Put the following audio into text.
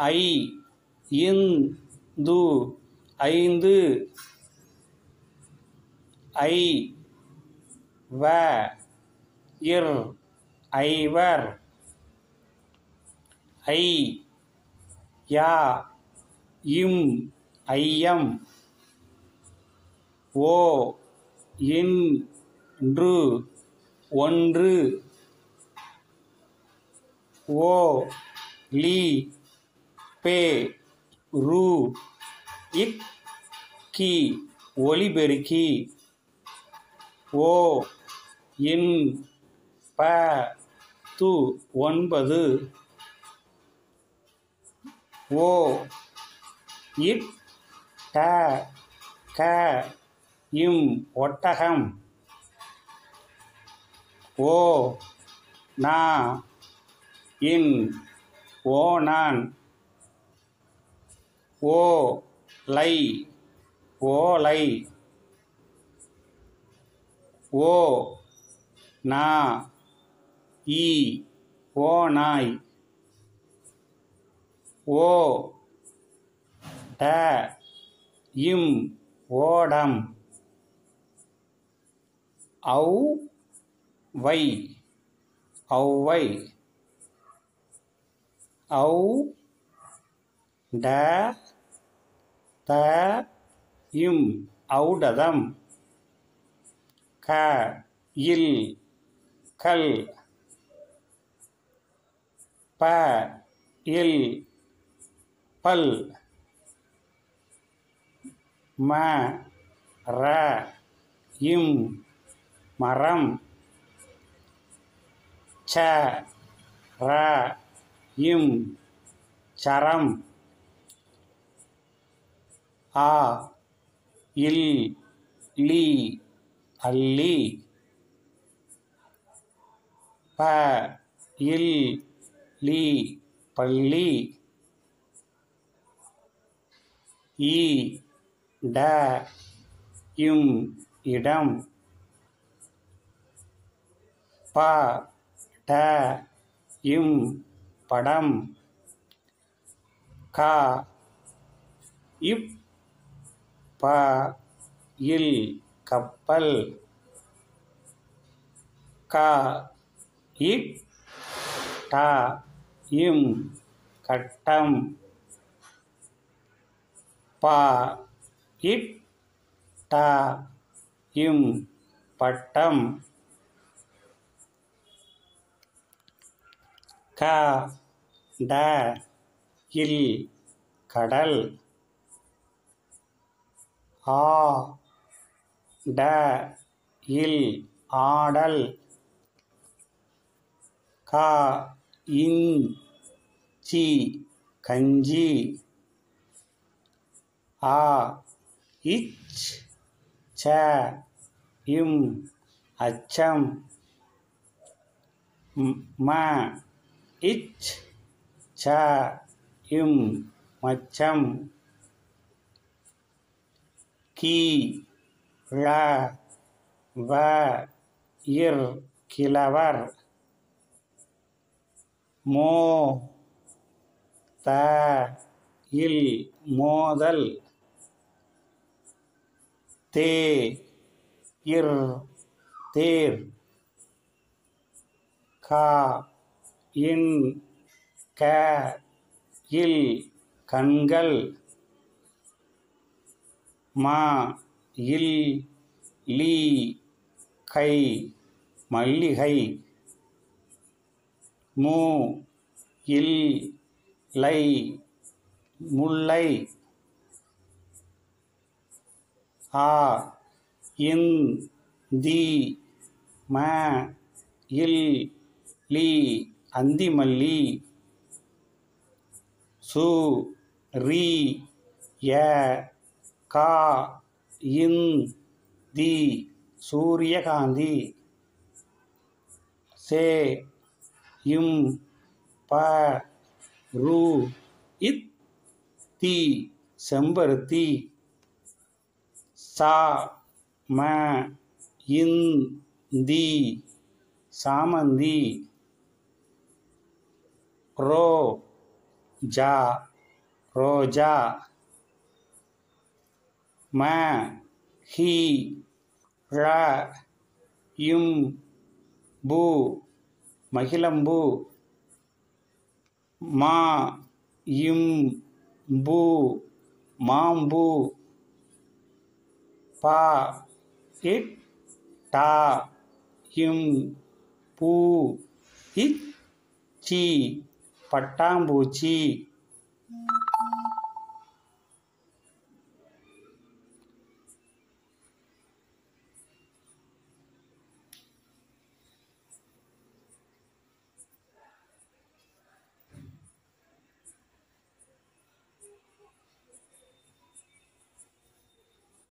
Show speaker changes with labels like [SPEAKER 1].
[SPEAKER 1] ஐ இந்து ஐந்து ஐ வ இர் ஐவர் ஐ யா இம் ஐயம் ஓ இன்று ஒன்று ஓ லி பே ரு இக் கி ஒலிபெருக்கி ஓ இன் ப து ஒன்பது ஓ இட் ட க இம் ஒட்டகம் ஓ நா இன் ஓனான் ஓ லை ஓலை ஓ நா ஈ ஓநாய் ஓ ட இம் ஓடம் ஔ வை ஔவை ஔ ட த இம் ஔடதம் க இல் கல் ப இல் பல் ம ர இம் மரம் ச ர இம் சரம் ஆ இல் லி அல்லி ப இல் லி பள்ளி ஈ ட இம் இடம் ப ட இம் படம் கா இப் ப இல் கப்பல் கா இட் டா இம் கட்டம் பா இட் டா இம் பட்டம் க ட இல் கடல் ஆ ட இல் ஆடல் கா இன் சி கஞ்சி ஆ இச் ச இம் அச்சம் ம், ம இச் ச இம் மச்சம் கி ழ வ இர் கிழவர் மோ த இல் மோதல் தே இர் தேர் கா இன் க இல் கண்கள் மா இல் லீ கை மல்லிகை மு இல் லை முல்லை ஆ இன் தி ம இல் லி அந்திமல்லி சு ரி ய கா இன் தி சூரியகாந்தி சே இம் ப ரு இத் தி செம்பருத்தி சா ம இன் தி சாமந்தி ரோ ஜா ரோஜா ம ஹி ழ இம் பு மகிழம்பூ மா இம் பூ மாம்பூ பா இட் டா இம் பூ இச் சி பட்டாம்பூச்சி